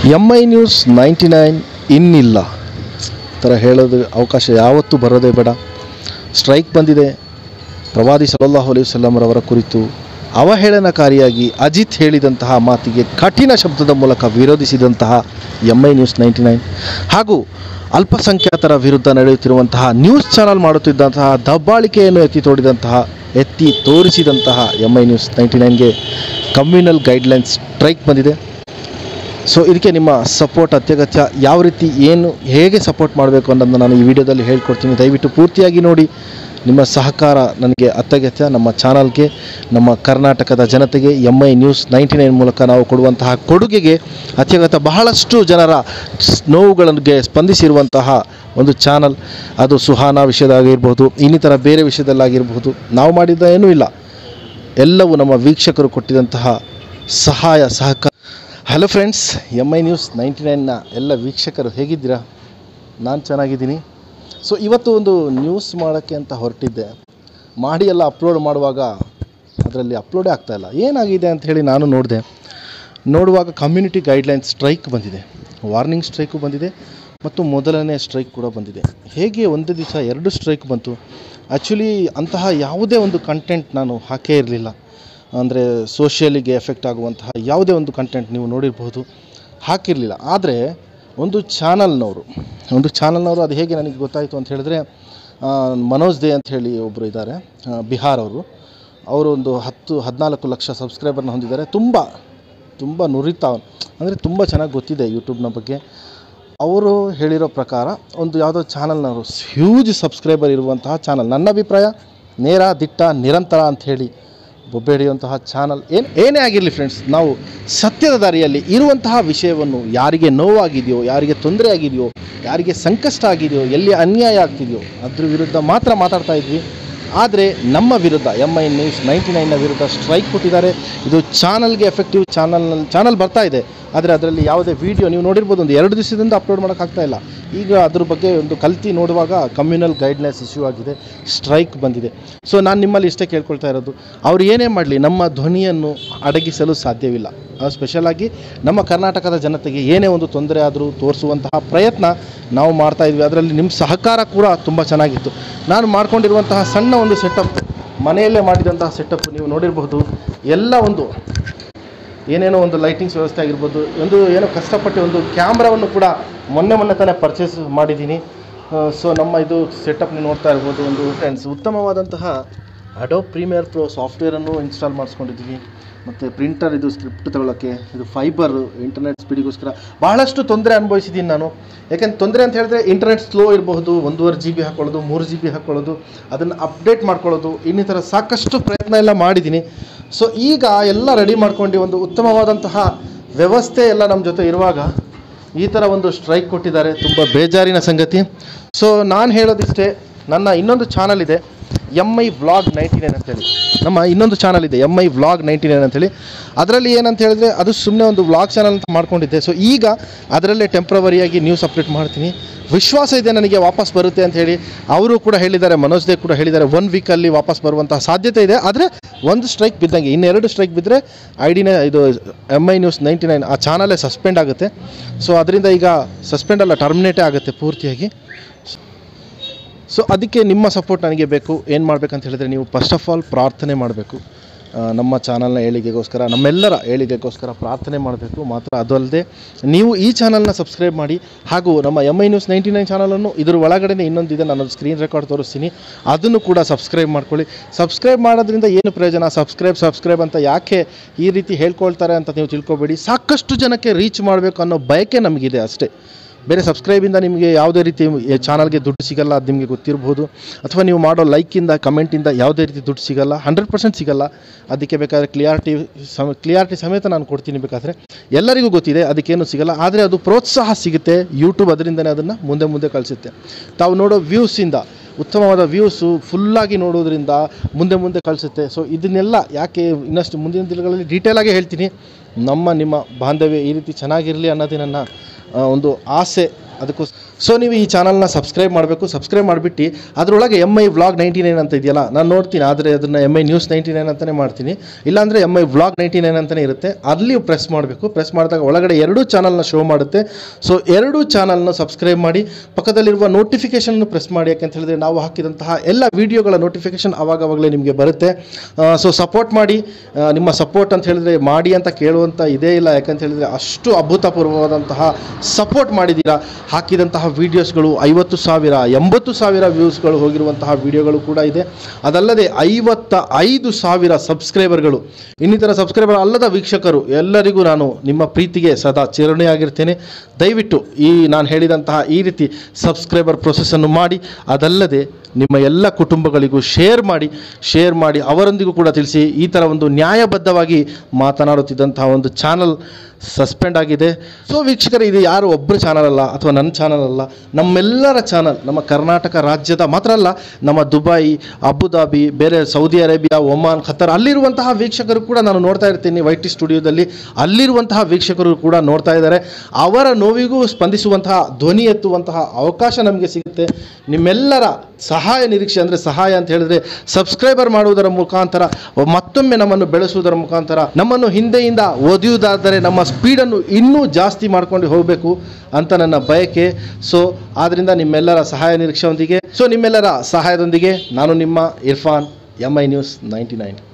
M I news ninety nine ಇನ್ನಿಲ್ಲ ಥರ ಹೇಳೋದು ಅವಕಾಶ ಯಾವತ್ತೂ ಬರೋದೇ ಬೇಡ ಸ್ಟ್ರೈಕ್ ಬಂದಿದೆ ಪ್ರವಾದಿ ಸಲಲ್ಲಾಹು ಅಲೈಹಿ ವಸಲ್ಲಂರವರ ಕುರಿತು ಅವಹೇಳನಕಾರಿಯಾಗಿ ಅಜಿತ್ ಹೇಳಿದಂತಹ ಮಾತಿಗೆ ಕಠಿಣ ಶಬ್ದದ ಮೂಲಕ ವಿರೋಧಿಸಿದಂತಹ M I news ninety nine ಹಾಗೂ ಅಲ್ಪಸಂಖ್ಯಾತರ ವಿರುದ್ಧ ನಡೆಯುತ್ತಿರುವಂತಹ ನ್ಯೂಸ್ ಚಾನಲ್ ಮಾಡುತ್ತಿದ್ದಂತಹ ದಬ್ಬಾಳಿಕೆಯನ್ನು ಎತ್ತಿ ತೋಡಿದಂತಹ ಎತ್ತಿ ತೋರಿಸಿದಂತಹ ಎಮ್ ಐ ನ್ಯೂಸ್ ನೈಂಟಿ ನೈನ್ಗೆ ಕಮ್ಯುನಲ್ ಗೈಡ್ಲೈನ್ಸ್ ಸ್ಟ್ರೈಕ್ ಬಂದಿದೆ ಸೊ ಇದಕ್ಕೆ ನಿಮ್ಮ ಸಪೋರ್ಟ್ ಅತ್ಯಗತ್ಯ ಯಾವ ರೀತಿ ಏನು ಹೇಗೆ ಸಪೋರ್ಟ್ ಮಾಡಬೇಕು ಅನ್ನೋದನ್ನು ನಾನು ಈ ವಿಡಿಯೋದಲ್ಲಿ ಹೇಳ್ಕೊಡ್ತೀನಿ ದಯವಿಟ್ಟು ಪೂರ್ತಿಯಾಗಿ ನೋಡಿ ನಿಮ್ಮ ಸಹಕಾರ ನನಗೆ ಅತ್ಯಗತ್ಯ ನಮ್ಮ ಚಾನಲ್ಗೆ ನಮ್ಮ ಕರ್ನಾಟಕದ ಜನತೆಗೆ M I news ninety nine ಮೂಲಕ ನಾವು ಕೊಡುವಂತಹ ಕೊಡುಗೆಗೆ ಅತ್ಯಗತ್ಯ ಬಹಳಷ್ಟು ಜನರ ಸ್- ನೋವುಗಳಿಗೆ ಸ್ಪಂದಿಸಿರುವಂತಹ ಒಂದು ಚಾನಲ್ ಅದು ಸುಹಾನ ವಿಷಯದಾಗಿರ್ಬೋದು ಇನ್ನಿತರ ಬೇರೆ ವಿಷಯದಲ್ಲಾಗಿರ್ಬೋದು ನಾವು ಮಾಡಿದ್ದ ಏನೂ ಇಲ್ಲ ಎಲ್ಲವೂ ನಮ್ಮ ವೀಕ್ಷಕರು ಕೊಟ್ಟಿದಂತಹ ಸಹಾಯ ಸಹಕಾರ hello friends M I news ninety ನೈನ್ನ ಎಲ್ಲ ವೀಕ್ಷಕರು ಹೇಗಿದ್ದೀರಾ ನಾನು ಚೆನ್ನಾಗಿದ್ದೀನಿ ಸೊ ಇವತ್ತು ಒಂದು ನ್ಯೂಸ್ ಮಾಡೋಕ್ಕೆ ಅಂತ ಹೊರಟಿದ್ದೆ ಮಾಡಿ ಎಲ್ಲ ಅಪ್ಲೋಡ್ ಮಾಡುವಾಗ ಅದರಲ್ಲಿ ಅಪ್ಲೋಡೇ ಆಗ್ತಾಯಿಲ್ಲ ಏನಾಗಿದೆ ಅಂತ ಹೇಳಿ ನಾನು ನೋಡಿದೆ ನೋಡುವಾಗ ಕಮ್ಯುನಿಟಿ ಗೈಡ್ಲೈನ್ಸ್ ಸ್ಟ್ರೈಕ್ ಬಂದಿದೆ ವಾರ್ನಿಂಗ್ ಸ್ಟ್ರೈಕು ಬಂದಿದೆ ಮತ್ತು ಮೊದಲನೇ ಸ್ಟ್ರೈಕ್ ಕೂಡ ಬಂದಿದೆ ಹೇಗೆ ಒಂದೇ ದಿವಸ ಎರಡು ಸ್ಟ್ರೈಕ್ ಬಂತು ಆ್ಯಕ್ಚುಲಿ ಅಂತಹ ಯಾವುದೇ ಒಂದು ಕಂಟೆಂಟ್ ನಾನು ಹಾಕೇ ಇರಲಿಲ್ಲ ಅಂದರೆ ಸೋಷಿಯಲಿಗೆ ಎಫೆಕ್ಟ್ ಆಗುವಂತಹ ಯಾವುದೇ ಒಂದು ಕಂಟೆಂಟ್ ನೀವು ನೋಡಿರಬಹುದು ಹಾಕಿರಲಿಲ್ಲ ಆದರೆ ಒಂದು ಚಾನಲ್ನವರು ಒಂದು ಚಾನಲ್ನವರು ಅದು ಹೇಗೆ ನನಗೆ ಗೊತ್ತಾಯಿತು ಅಂತ ಹೇಳಿದ್ರೆ ಆ, ಮನೋಜ್ ದೇ ಅಂತ ಹೇಳಿ ಒಬ್ಬರು ಇದ್ದಾರೆ ಆ, ಬಿಹಾರ್ ಅವರು ಅವರು ಒಂದು ಹತ್ತು ಹದಿನಾಲ್ಕು ಲಕ್ಷ ಸಬ್ಸ್ಕ್ರೈಬರ್ನ ಹೊಂದಿದ್ದಾರೆ ತುಂಬ ತುಂಬ ನುರಿತ ಅಂದರೆ ತುಂಬ ಚೆನ್ನಾಗಿ ಗೊತ್ತಿದೆ ಯೂಟ್ಯೂಬ್ನ ಬಗ್ಗೆ ಅವರು ಹೇಳಿರೋ ಪ್ರಕಾರ ಒಂದು ಯಾವುದೋ ಚಾನಲ್ನವರು ಹ್ಯೂಜ್ ಸಬ್ಸ್ಕ್ರೈಬರ್ ಇರುವಂತಹ ಚಾನಲ್ ನನ್ನ ಅಭಿಪ್ರಾಯ ನೇರ ದಿಟ್ಟ ನಿರಂತರ ಅಂತ ಹೇಳಿ ಬೊಬ್ಬೆ ಹಿಡಿಯುವಂತಹ ಚಾನಲ್ ಏನು ಏನೇ ಆಗಿರಲಿ ಫ್ರೆಂಡ್ಸ್ ನಾವು ಸತ್ಯದ ದಾರಿಯಲ್ಲಿ ಇರುವಂತಹ ವಿಷಯವನ್ನು ಯಾರಿಗೆ ನೋವಾಗಿದೆಯೋ ಯಾರಿಗೆ ತೊಂದರೆ ಆಗಿದೆಯೋ ಯಾರಿಗೆ ಸಂಕಷ್ಟ ಆಗಿದೆಯೋ ಎಲ್ಲಿ ಅನ್ಯಾಯ ಆಗ್ತಿದೆಯೋ ಅದ್ರ ವಿರುದ್ಧ ಮಾತ್ರ ಮಾತಾಡ್ತಾ ಇದ್ವಿ ಆದರೆ ನಮ್ಮ ವಿರುದ್ಧ ಎಮ್ ಐ ನ್ಯೂಸ್ ನೈಂಟಿ ನೈನ್ನ ವಿರುದ್ಧ ಸ್ಟ್ರೈಕ್ ಕೊಟ್ಟಿದ್ದಾರೆ ಇದು ಚಾನಲ್ಗೆ ಎಫೆಕ್ಟಿವ್ ಚಾನಲ್ನಲ್ಲಿ ಚಾನಲ್ ಬರ್ತಾ ಇದೆ ಆದರೆ ಅದರಲ್ಲಿ ಯಾವುದೇ ವಿಡಿಯೋ ನೀವು ನೋಡಿರ್ಬೋದು ಒಂದು ಎರಡು ದಿವಸದಿಂದ ಅಪ್ಲೋಡ್ ಮಾಡೋಕ್ಕಾಗ್ತಾ ಇಲ್ಲ ಈಗ ಅದ್ರ ಬಗ್ಗೆ ಒಂದು ಕಲ್ತಿ ನೋಡುವಾಗ ಕಮ್ಯುನಲ್ ಗೈಡ್ಲೈನ್ಸ್ ಇಶ್ಯೂ ಆಗಿದೆ ಸ್ಟ್ರೈಕ್ ಬಂದಿದೆ ಸೊ ನಾನು ನಿಮ್ಮಲ್ಲಿ ಇಷ್ಟೇ ಕೇಳ್ಕೊಳ್ತಾ ಇರೋದು ಅವ್ರು ಏನೇ ಮಾಡಲಿ ನಮ್ಮ ಧ್ವನಿಯನ್ನು ಅಡಗಿಸಲು ಸಾಧ್ಯವಿಲ್ಲ ಸ್ಪೆಷಲ್ ಆಗಿ ನಮ್ಮ ಕರ್ನಾಟಕದ ಜನತೆಗೆ ಏನೇ ಒಂದು ತೊಂದರೆ ಆದರೂ ತೋರಿಸುವಂತಹ ಪ್ರಯತ್ನ ನಾವು ಮಾಡ್ತಾ ಇದ್ವಿ ಅದರಲ್ಲಿ ನಿಮ್ಮ ಸಹಕಾರ ಕೂಡ ತುಂಬ ಚೆನ್ನಾಗಿತ್ತು ನಾನು ಮಾಡ್ಕೊಂಡಿರುವಂತಹ ಸಣ್ಣ ಒಂದು ಸೆಟಪ್ ಮನೆಯಲ್ಲೇ ಮಾಡಿದಂತಹ ಸೆಟಪ್ ನೀವು ನೋಡಿರಬಹುದು ಎಲ್ಲ ಒಂದು ಏನೇನೋ ಒಂದು ಲೈಟಿಂಗ್ಸ್ ವ್ಯವಸ್ಥೆ ಆಗಿರ್ಬೋದು ಒಂದು ಏನೋ ಕಷ್ಟಪಟ್ಟು ಒಂದು ಕ್ಯಾಮ್ರಾವನ್ನು ಕೂಡ ಮೊನ್ನೆ ಮೊನ್ನೆ ತಾನೇ ಪರ್ಚೇಸ್ ಮಾಡಿದ್ದೀನಿ ಸೊ ನಮ್ಮ ಇದು ಸೆಟಪ್ ನೀವು ನೋಡ್ತಾ ಇರ್ಬೋದು ಒಂದು ಫ್ರೆಂಡ್ಸ್ ಉತ್ತಮವಾದಂತಹ ಅಡೋ ಪ್ರೀಮಿಯರ್ ಪ್ರೋ ಸಾಫ್ಟ್ವೇರನ್ನು ಇನ್ಸ್ಟಾಲ್ ಮಾಡಿಸ್ಕೊಂಡಿದ್ದೀವಿ ಮತ್ತು ಪ್ರಿಂಟರ್ ಇದು ಸ್ಕ್ರಿಪ್ಟ್ ತಗೊಳ್ಳೋಕ್ಕೆ ಇದು ಫೈಬರ್ ಇಂಟರ್ನೆಟ್ ಸ್ಪೀಡಿಗೋಸ್ಕರ ಬಹಳಷ್ಟು ತೊಂದರೆ ಅನುಭವಿಸಿದ್ದೀನಿ ನಾನು ಯಾಕೆಂದ್ರೆ ತೊಂದರೆ ಅಂತ ಹೇಳಿದ್ರೆ ಇಂಟರ್ನೆಟ್ ಸ್ಲೋ ಇರಬಹುದು ಒಂದೂವರೆ ಜಿ ಬಿ ಹಾಕ್ಕೊಳ್ಳೋದು ಮೂರು ಜಿ ಬಿ ಹಾಕ್ಕೊಳ್ಳೋದು ಅದನ್ನು ಅಪ್ಡೇಟ್ ಮಾಡ್ಕೊಳ್ಳೋದು ಇನ್ನಿತರ ಸಾಕಷ್ಟು ಪ್ರಯತ್ನ ಎಲ್ಲ ಮಾಡಿದ್ದೀನಿ ಸೊ ಈಗ ಎಲ್ಲ ರೆಡಿ ಮಾಡ್ಕೊಂಡು ಒಂದು ಉತ್ತಮವಾದಂತಹ ವ್ಯವಸ್ಥೆ ಎಲ್ಲ ನಮ್ಮ ಜೊತೆ ಇರುವಾಗ ಈ ಥರ ಒಂದು ಸ್ಟ್ರೈಕ್ ಕೊಟ್ಟಿದ್ದಾರೆ ತುಂಬ ಬೇಜಾರಿನ ಸಂಗತಿ ಸೊ ನಾನು ಹೇಳೋದಿಷ್ಟೇ ನನ್ನ ಇನ್ನೊಂದು ಚಾನಲ್ ಇದೆ M I vlog ninety nine ಅಂತೇಳಿ ನಮ್ಮ ಇನ್ನೊಂದು ಚಾನಲ್ ಇದೆ M I vlog ninety nine ಅಂತೇಳಿ ಅದರಲ್ಲಿ ಏನಂತ ಹೇಳಿದ್ರೆ ಅದು ಸುಮ್ಮನೆ ಒಂದು ವ್ಲಾಗ್ ಚಾನಲ್ ಅಂತ ಮಾಡ್ಕೊಂಡಿದ್ದೆ ಸೊ ಈಗ ಅದರಲ್ಲೇ ಟೆಂಪ್ರವರಿಯಾಗಿ ನ್ಯೂಸ್ ಅಪ್ಡೇಟ್ ಮಾಡ್ತೀನಿ ವಿಶ್ವಾಸ ಇದೆ ನನಗೆ ವಾಪಸ್ ಬರುತ್ತೆ ಅಂತ ಹೇಳಿ ಅವರು ಕೂಡ ಹೇಳಿದ್ದಾರೆ ಮನೋಜ್ ದೇ ಕೂಡ ಹೇಳಿದ್ದಾರೆ ಒನ್ ವೀಕಲ್ಲಿ ವಾಪಸ್ ಬರುವಂತಹ ಸಾಧ್ಯತೆ ಇದೆ ಆದರೆ ಒಂದು ಸ್ಟ್ರೈಕ್ ಬಿದ್ದಂಗೆ ಇನ್ನೆರಡು ಸ್ಟ್ರೈಕ್ ಬಿದ್ದರೆ ಐ ಡಿನೇ ಇದು M I news ninety nine ಆ ಚಾನಲೇ ಸಸ್ಪೆಂಡ್ ಆಗುತ್ತೆ ಸೊ ಅದರಿಂದ ಈಗ ಸಸ್ಪೆಂಡ್ ಅಲ್ಲ ಟರ್ಮಿನೇಟೇ ಆಗುತ್ತೆ ಪೂರ್ತಿಯಾಗಿ ಸೊ ಅದಕ್ಕೆ ನಿಮ್ಮ ಸಪೋರ್ಟ್ ನನಗೆ ಬೇಕು ಏನು ಮಾಡಬೇಕಂತ ಹೇಳಿದ್ರೆ ನೀವು ಫಸ್ಟ್ ಆಫ್ ಆಲ್ ಪ್ರಾರ್ಥನೆ ಮಾಡಬೇಕು ನಮ್ಮ ಚಾನಲ್ನ ಏಳಿಗೆಗೋಸ್ಕರ ನಮ್ಮೆಲ್ಲರ ಏಳಿಗೆಗೋಸ್ಕರ ಪ್ರಾರ್ಥನೆ ಮಾಡಬೇಕು ಮಾತ್ರ ಅದಲ್ಲದೆ ನೀವು ಈ ಚಾನಲ್ನ ಸಬ್ಸ್ಕ್ರೈಬ್ ಮಾಡಿ ಹಾಗೂ ನಮ್ಮ M I news ninety nine ಚಾನಲನ್ನು ಇದ್ರ ಒಳಗಡೆ ಇನ್ನೊಂದಿದೆ ನಾನು ಸ್ಕ್ರೀನ್ ರೆಕಾರ್ಡ್ ತೋರಿಸ್ತೀನಿ ಅದನ್ನು ಕೂಡ ಸಬ್ಸ್ಕ್ರೈಬ್ ಮಾಡ್ಕೊಳ್ಳಿ ಸಬ್ಸ್ಕ್ರೈಬ್ ಮಾಡೋದ್ರಿಂದ ಏನು ಪ್ರಯೋಜನ ಸಬ್ಸ್ಕ್ರೈಬ್ ಸಬ್ಸ್ಕ್ರೈಬ್ ಅಂತ ಯಾಕೆ ಈ ರೀತಿ ಹೇಳ್ಕೊಳ್ತಾರೆ ಅಂತ ನೀವು ತಿಳ್ಕೊಬೇಡಿ ಸಾಕಷ್ಟು ಜನಕ್ಕೆ ರೀಚ್ ಮಾಡಬೇಕು ಅನ್ನೋ ಬಯಕೆ ನಮಗಿದೆ ಅಷ್ಟೇ ಬೇರೆ ಸಬ್ಸ್ಕ್ರೈಬಿಂದ ನಿಮಗೆ ಯಾವುದೇ ರೀತಿ ಚಾನಲ್ಗೆ ದುಡ್ಡು ಸಿಗಲ್ಲ ಅದು ನಿಮಗೆ ಗೊತ್ತಿರ್ಬೋದು ಅಥವಾ ನೀವು ಮಾಡೋ ಲೈಕಿಂದ ಕಮೆಂಟಿಂದ ಯಾವುದೇ ರೀತಿ ದುಡ್ಡು ಸಿಗಲ್ಲ ಹಂಡ್ರೆಡ್ ಪರ್ಸೆಂಟ್ ಸಿಗಲ್ಲ ಅದಕ್ಕೆ ಬೇಕಾದರೆ ಕ್ಲಿಯಾರಿಟಿ ಸಮ ಕ್ಲಿಯಾರಿಟಿ ಸಮೇತ ನಾನು ಕೊಡ್ತೀನಿ ಬೇಕಾದರೆ ಎಲ್ಲರಿಗೂ ಗೊತ್ತಿದೆ ಅದಕ್ಕೇನು ಸಿಗಲ್ಲ ಆದರೆ ಅದು ಪ್ರೋತ್ಸಾಹ ಸಿಗುತ್ತೆ ಯೂಟ್ಯೂಬ್ ಅದರಿಂದನೇ ಅದನ್ನು ಮುಂದೆ ಮುಂದೆ ಕಳಿಸುತ್ತೆ ತಾವು ನೋಡೋ ವ್ಯೂಸಿಂದ ಉತ್ತಮವಾದ ವ್ಯೂಸು ಫುಲ್ಲಾಗಿ ನೋಡೋದ್ರಿಂದ ಮುಂದೆ ಮುಂದೆ ಕಳಿಸುತ್ತೆ ಸೊ ಇದನ್ನೆಲ್ಲ ಯಾಕೆ ಇನ್ನಷ್ಟು ಮುಂದಿನ ದಿನಗಳಲ್ಲಿ ಡೀಟೇಲಾಗಿ ಹೇಳ್ತೀನಿ ನಮ್ಮ ನಿಮ್ಮ ಬಾಂಧವ್ಯ ಈ ರೀತಿ ಚೆನ್ನಾಗಿರಲಿ ಅನ್ನೋದೇ ನನ್ನ ಆ, ಒಂದು ಆಸೆ ಅದಕ್ಕೋಸ್ಕರ ಸೊ ನೀವು ಈ ಚಾನಲ್ನ ಸಬ್ಸ್ಕ್ರೈಬ್ ಮಾಡಬೇಕು ಸಬ್ಸ್ಕ್ರೈಬ್ ಮಾಡಿಬಿಟ್ಟು ಅದರೊಳಗೆ M I vlog ninety nine ಅಂತ ಇದೆಯಲ್ಲ ನಾನು ನೋಡ್ತೀನಿ ಆದರೆ ಅದನ್ನು M I news ninety nine ಅಂತಲೇ ಮಾಡ್ತೀನಿ ಇಲ್ಲಾಂದರೆ M I vlog ninety nine ಅಂತಲೇ ಇರುತ್ತೆ ಅಲ್ಲಿ ಪ್ರೆಸ್ ಮಾಡಬೇಕು ಪ್ರೆಸ್ ಮಾಡಿದಾಗ ಒಳಗಡೆ ಎರಡೂ ಚಾನಲ್ನ ಶೋ ಮಾಡುತ್ತೆ ಸೊ ಎರಡೂ ಚಾನಲ್ನ ಸಬ್ಸ್ಕ್ರೈಬ್ ಮಾಡಿ ಪಕ್ಕದಲ್ಲಿರುವ ನೋಟಿಫಿಕೇಷನ್ ಪ್ರೆಸ್ ಮಾಡಿ ಯಾಕೆಂತ ಹೇಳಿದ್ರೆ ನಾವು ಹಾಕಿದಂತಹ ಎಲ್ಲ ವಿಡಿಯೋಗಳ ನೋಟಿಫಿಕೇಷನ್ ಅವಾಗವಾಗಲೇ ನಿಮಗೆ ಬರುತ್ತೆ ಸೊ ಸಪೋರ್ಟ್ ಮಾಡಿ ಆ, ನಿಮ್ಮ ಸಪೋರ್ಟ್ ಅಂತ ಹೇಳಿದ್ರೆ ಮಾಡಿ ಅಂತ ಕೇಳುವಂಥ ಇದೇ ಇಲ್ಲ ಯಾಕಂತ ಹೇಳಿದ್ರೆ ಅಷ್ಟು ಅಭೂತಪೂರ್ವವಾದಂತಹ ಸಪೋರ್ಟ್ ಮಾಡಿದ್ದೀರಾ ಹಾಕಿದಂತಹ ವೀಡಿಯೋಸ್ಗಳು ಐವತ್ತು ಸಾವಿರ ಎಂಬತ್ತು ಸಾವಿರ ವ್ಯೂಸ್ಗಳು ಹೋಗಿರುವಂತಹ ವಿಡಿಯೋಗಳು ಕೂಡ ಇದೆ ಅದಲ್ಲದೆ ಐವತ್ತ ಐದು ಸಾವಿರ ಸಬ್ಸ್ಕ್ರೈಬರ್ಗಳು ಇನ್ನಿತರ ಸಬ್ಸ್ಕ್ರೈಬರ್ ಅಲ್ಲದ ವೀಕ್ಷಕರು ಎಲ್ಲರಿಗೂ ನಾನು ನಿಮ್ಮ ಪ್ರೀತಿಗೆ ಸದಾ ಚಿರಣಿಯಾಗಿರ್ತೇನೆ ದಯವಿಟ್ಟು ಈ ನಾನು ಹೇಳಿದಂತಹ ಈ ರೀತಿ ಸಬ್ಸ್ಕ್ರೈಬರ್ ಪ್ರೊಸೆಸನ್ನು ಮಾಡಿ ಅದಲ್ಲದೆ ನಿಮ್ಮ ಎಲ್ಲ ಕುಟುಂಬಗಳಿಗೂ ಶೇರ್ ಮಾಡಿ ಶೇರ್ ಮಾಡಿ ಅವರೊಂದಿಗೂ ಕೂಡ ತಿಳಿಸಿ ಈ ಥರ ಒಂದು ನ್ಯಾಯಬದ್ಧವಾಗಿ ಮಾತನಾಡುತ್ತಿದ್ದಂತಹ ಒಂದು ಚಾನಲ್ ಸಸ್ಪೆಂಡ್ ಆಗಿದೆ ಸೊ ವೀಕ್ಷಕರೇ ಇದು ಯಾರು ಒಬ್ಬರ ಚಾನಲ್ ಅಲ್ಲ ಅಥವಾ ನನ್ನ ಚಾನಲ್ ಅಲ್ಲ ನಮ್ಮೆಲ್ಲರ ಚಾನಲ್ ನಮ್ಮ ಕರ್ನಾಟಕ ರಾಜ್ಯದ ಮಾತ್ರ ಅಲ್ಲ ನಮ್ಮ ದುಬೈ ಅಬುದಾಬಿ ಬೇರೆ ಸೌದಿ ಅರೇಬಿಯಾ ಒಮಾನ್ ಖತ್ತರ್ ಅಲ್ಲಿರುವಂತಹ ವೀಕ್ಷಕರು ಕೂಡ ನಾನು ನೋಡ್ತಾ ಇರ್ತೀನಿ ವೈ ಟಿ ಸ್ಟುಡಿಯೋದಲ್ಲಿ ಅಲ್ಲಿರುವಂತಹ ವೀಕ್ಷಕರು ಕೂಡ ನೋಡ್ತಾ ಇದ್ದಾರೆ ಅವರ ನೋವಿಗೂ ಸ್ಪಂದಿಸುವಂತಹ ಧ್ವನಿ ಎತ್ತುವಂತಹ ಅವಕಾಶ ನಮಗೆ ಸಿಗುತ್ತೆ ನಿಮ್ಮೆಲ್ಲರ ಸಹಾಯ ನಿರೀಕ್ಷೆ ಅಂದರೆ ಸಹಾಯ ಅಂತ ಹೇಳಿದ್ರೆ ಸಬ್ಸ್ಕ್ರೈಬರ್ ಮಾಡುವುದರ ಮುಖಾಂತರ ಮತ್ತೊಮ್ಮೆ ನಮ್ಮನ್ನು ಬೆಳೆಸುವುದರ ಮುಖಾಂತರ ನಮ್ಮನ್ನು ಹಿಂದೆಯಿಂದ ಓದಿಯುವುದಾದರೆ ನಮ್ಮ ಸ್ಪೀಡನ್ನು ಇನ್ನೂ ಜಾಸ್ತಿ ಮಾಡ್ಕೊಂಡು ಹೋಗಬೇಕು ಅಂತ ನನ್ನ ಬಯಕೆ ಸೊ ಆದ್ದರಿಂದ ನಿಮ್ಮೆಲ್ಲರ ಸಹಾಯ ನಿರೀಕ್ಷೆಯೊಂದಿಗೆ ಸೊ ನಿಮ್ಮೆಲ್ಲರ ಸಹಾಯದೊಂದಿಗೆ ನಾನು ನಿಮ್ಮ Irfan M I news ninety nine